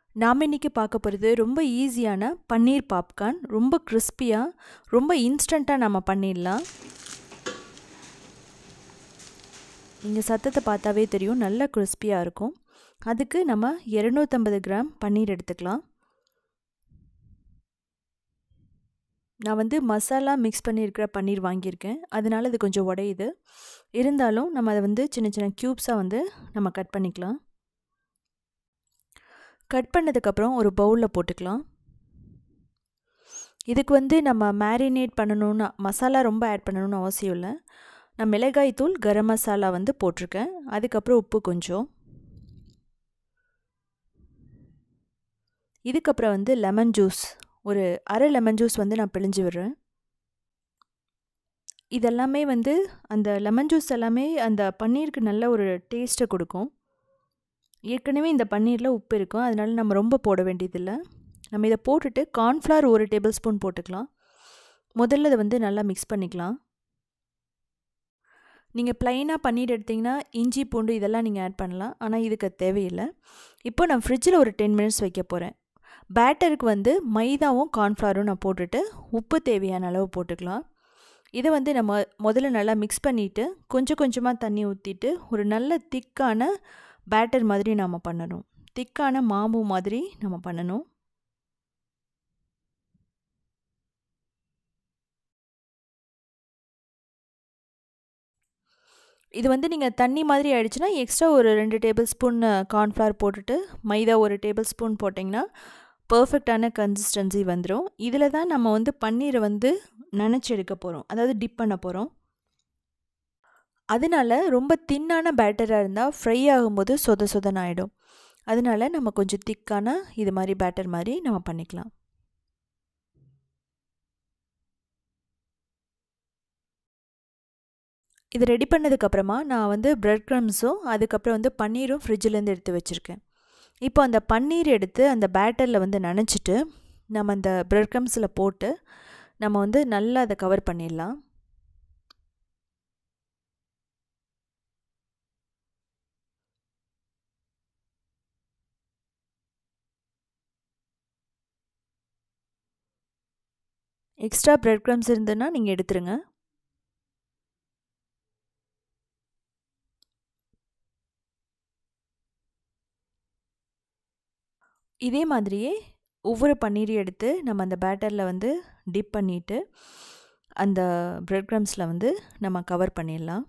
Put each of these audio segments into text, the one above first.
நாம் இன்றைக்கி பார்க்க போகிறது ரொம்ப ஈஸியான பன்னீர் பாப்கார்ன் ரொம்ப கிறிஸ்பியாக ரொம்ப இன்ஸ்டண்ட்டாக நம்ம பண்ணிடலாம் நீங்கள் சத்தத்தை பார்த்தாவே தெரியும் நல்லா கிறிஸ்பியாக இருக்கும் அதுக்கு நம்ம இரநூத்தம்பது கிராம் பன்னீர் எடுத்துக்கலாம் நான் வந்து மசாலா மிக்ஸ் பண்ணியிருக்கிற பன்னீர் வாங்கியிருக்கேன் அதனால் அது கொஞ்சம் உடையுது இருந்தாலும் நம்ம அதை வந்து சின்ன சின்ன க்யூப்ஸாக வந்து நம்ம கட் பண்ணிக்கலாம் கட் பண்ணதுக்கப்புறம் ஒரு பவுலில் போட்டுக்கலாம் இதுக்கு வந்து நம்ம மேரினேட் பண்ணணும்னு மசாலா ரொம்ப ஆட் பண்ணணும்னு அவசியம் இல்லை நான் மிளகாய் தூள் கரம் மசாலா வந்து போட்டிருக்கேன் அதுக்கப்புறம் உப்பு கொஞ்சம் இதுக்கப்புறம் வந்து லெமன் ஜூஸ் ஒரு அரை லெமன் ஜூஸ் வந்து நான் பிழிஞ்சு விடுறேன் இதெல்லாமே வந்து அந்த லெமன் ஜூஸ் எல்லாமே அந்த பன்னீருக்கு நல்ல ஒரு டேஸ்ட்டை கொடுக்கும் ஏற்கனவே இந்த பன்னீரில் உப்பு இருக்கும் அதனால நம்ம ரொம்ப போட வேண்டியதில்லை நம்ம இதை போட்டுட்டு கார்ன்ஃப்ளவர் ஒரு டேபிள் ஸ்பூன் போட்டுக்கலாம் முதல்ல இதை வந்து நல்லா மிக்ஸ் பண்ணிக்கலாம் நீங்கள் ப்ளைனாக பன்னீர் எடுத்திங்கன்னா இஞ்சி பூண்டு இதெல்லாம் நீங்கள் ஆட் பண்ணலாம் ஆனால் இதுக்கு தேவையில்லை இப்போ நான் ஃப்ரிட்ஜில் ஒரு டென் மினிட்ஸ் வைக்க போகிறேன் பேட்டருக்கு வந்து மைதாவும் கார்ன்ஃப்ளவரும் நான் போட்டுட்டு உப்பு தேவையான அளவு போட்டுக்கலாம் இதை வந்து நம்ம முதல்ல நல்லா மிக்ஸ் பண்ணிவிட்டு கொஞ்சம் கொஞ்சமாக தண்ணி ஊற்றிட்டு ஒரு நல்ல திக்கான பேட்டர் மாதிரி நாம் பண்ணணும் திக்கான மாம்பு மாதிரி நம்ம பண்ணணும் இது வந்து நீங்கள் தண்ணி மாதிரி ஆயிடுச்சுன்னா எக்ஸ்ட்ரா ஒரு ரெண்டு டேபிள் ஸ்பூன் கார்ன்ஃப்ளவர் போட்டுட்டு மைதா ஒரு டேபிள் ஸ்பூன் போட்டிங்கன்னா பர்ஃபெக்டான கன்சிஸ்டன்சி வந்துடும் இதில் தான் நம்ம வந்து பன்னீரை வந்து நினச்சி எடுக்க போகிறோம் அதாவது டிப் பண்ண போகிறோம் அதனால ரொம்ப தின்னான பேட்டராக இருந்தால் ஃப்ரை ஆகும்போது சொத சொதன் ஆகிடும் அதனால நம்ம கொஞ்சம் திக்கான இது மாதிரி பேட்டர் மாதிரி நம்ம பண்ணிக்கலாம் இது ரெடி பண்ணதுக்கப்புறமா நான் வந்து ப்ரெட் க்ரம்ஸும் அதுக்கப்புறம் வந்து பன்னீரும் ஃப்ரிட்ஜிலேருந்து எடுத்து வச்சுருக்கேன் இப்போ அந்த பன்னீர் எடுத்து அந்த பேட்டரில் வந்து நனைச்சிட்டு நம்ம அந்த ப்ரெட் க்ரம்ஸில் போட்டு நம்ம வந்து நல்லா அதை கவர் பண்ணிடலாம் எக்ஸ்ட்ரா ப்ரெட் க்ரம்ஸ் இருந்ததுன்னா நீங்கள் எடுத்துருங்க இதே மாதிரியே ஒவ்வொரு பன்னீரையும் எடுத்து நம்ம அந்த பேட்டரில் வந்து டிப் பண்ணிவிட்டு அந்த ப்ரெட் க்ரம்ஸில் வந்து நம்ம கவர் பண்ணிடலாம்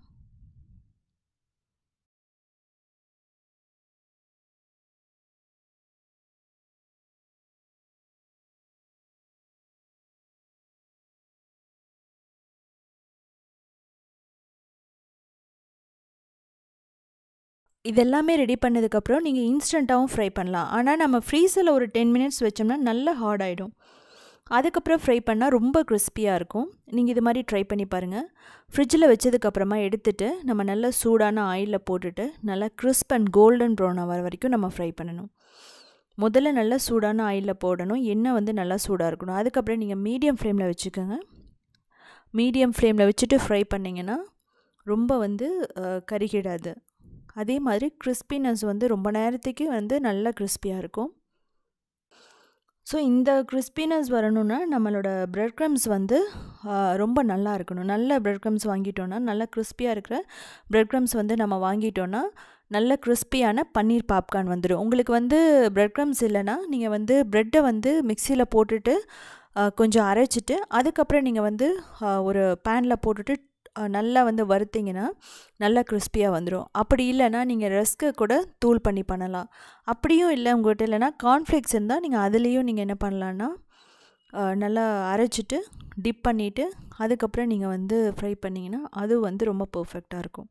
இதெல்லாமே ரெடி பண்ணதுக்கப்புறம் நீங்கள் இன்ஸ்டண்ட்டாகவும் ஃப்ரை பண்ணலாம் ஆனால் நம்ம ஃப்ரீஸரில் ஒரு டென் மினிட்ஸ் வச்சோம்னா நல்லா ஹார்ட் ஆகிடும் அதுக்கப்புறம் ஃப்ரை பண்ணால் ரொம்ப கிறிஸ்பியாக இருக்கும் நீங்கள் இது மாதிரி ட்ரை பண்ணி பாருங்கள் ஃப்ரிட்ஜில் வச்சதுக்கப்புறமா எடுத்துகிட்டு நம்ம நல்லா சூடான ஆயிலில் போட்டுட்டு நல்லா கிறிஸ்ப் அண்ட் கோல்டன் ப்ரௌன் ஆகிற வரைக்கும் நம்ம ஃப்ரை பண்ணணும் முதல்ல நல்லா சூடான ஆயிலில் போடணும் எண்ணெய் வந்து நல்லா சூடாக இருக்கணும் அதுக்கப்புறம் நீங்கள் மீடியம் ஃப்ளேமில் வச்சுக்கோங்க மீடியம் ஃப்ளேமில் வச்சுட்டு ஃப்ரை பண்ணிங்கன்னா ரொம்ப வந்து கருகிடாது அதே மாதிரி கிறிஸ்பினஸ் வந்து ரொம்ப நேரத்துக்கு வந்து நல்லா கிறிஸ்பியாக இருக்கும் ஸோ இந்த கிறிஸ்பினஸ் வரணும்னா நம்மளோட ப்ரெட் க்ரம்ஸ் வந்து ரொம்ப நல்லா இருக்கணும் நல்ல ப்ரெட் க்ரம்ஸ் வாங்கிட்டோன்னா நல்லா கிறிஸ்பியாக இருக்கிற ப்ரெட் க்ரம்ஸ் வந்து நம்ம வாங்கிட்டோன்னா நல்ல கிறிஸ்பியான பன்னீர் பாப்கார்ன் வந்துடும் உங்களுக்கு வந்து ப்ரெட் க்ரம்ஸ் இல்லைன்னா நீங்கள் வந்து ப்ரெட்டை வந்து மிக்சியில் போட்டுட்டு கொஞ்சம் அரைச்சிட்டு அதுக்கப்புறம் நீங்கள் வந்து ஒரு பேனில் போட்டுட்டு நல்லா வந்து வறுத்திங்கன்னா நல்லா கிறிஸ்பியாக வந்துடும் அப்படி இல்லைன்னா நீங்கள் ரஸ்க்கு கூட தூள் பண்ணி பண்ணலாம் அப்படியும் இல்லை உங்கள்கிட்ட இல்லைன்னா கார்ன்ஃப்ளேக்ஸ் இருந்தால் நீங்கள் அதுலேயும் நீங்கள் என்ன பண்ணலான்னா நல்லா அரைச்சிட்டு டிப் பண்ணிவிட்டு அதுக்கப்புறம் நீங்கள் வந்து ஃப்ரை பண்ணிங்கன்னா அது வந்து ரொம்ப பர்ஃபெக்டாக இருக்கும்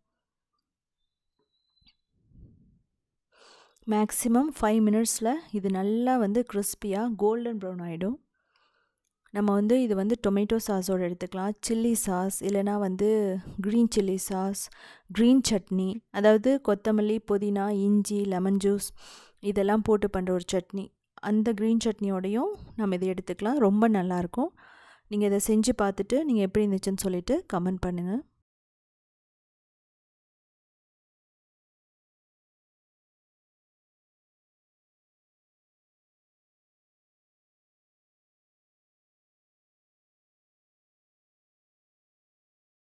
மேக்ஸிமம் ஃபைவ் மினிட்ஸில் இது நல்லா வந்து கிறிஸ்பியாக கோல்டன் ப்ரௌன் ஆகிடும் நம்ம வந்து இது வந்து டொமேட்டோ சாஸோடு எடுத்துக்கலாம் சில்லி சாஸ் இல்லைனா வந்து green chilli sauce green chutney அதாவது கொத்தமல்லி புதினா இஞ்சி லெமன் ஜூஸ் இதெல்லாம் போட்டு பண்ணுற ஒரு சட்னி அந்த க்ரீன் சட்னியோடையும் நம்ம இதை எடுத்துக்கலாம் ரொம்ப நல்லாயிருக்கும் நீங்கள் இதை செஞ்சு பார்த்துட்டு நீங்கள் எப்படி இருந்துச்சுன்னு சொல்லிவிட்டு கமெண்ட் பண்ணுங்கள்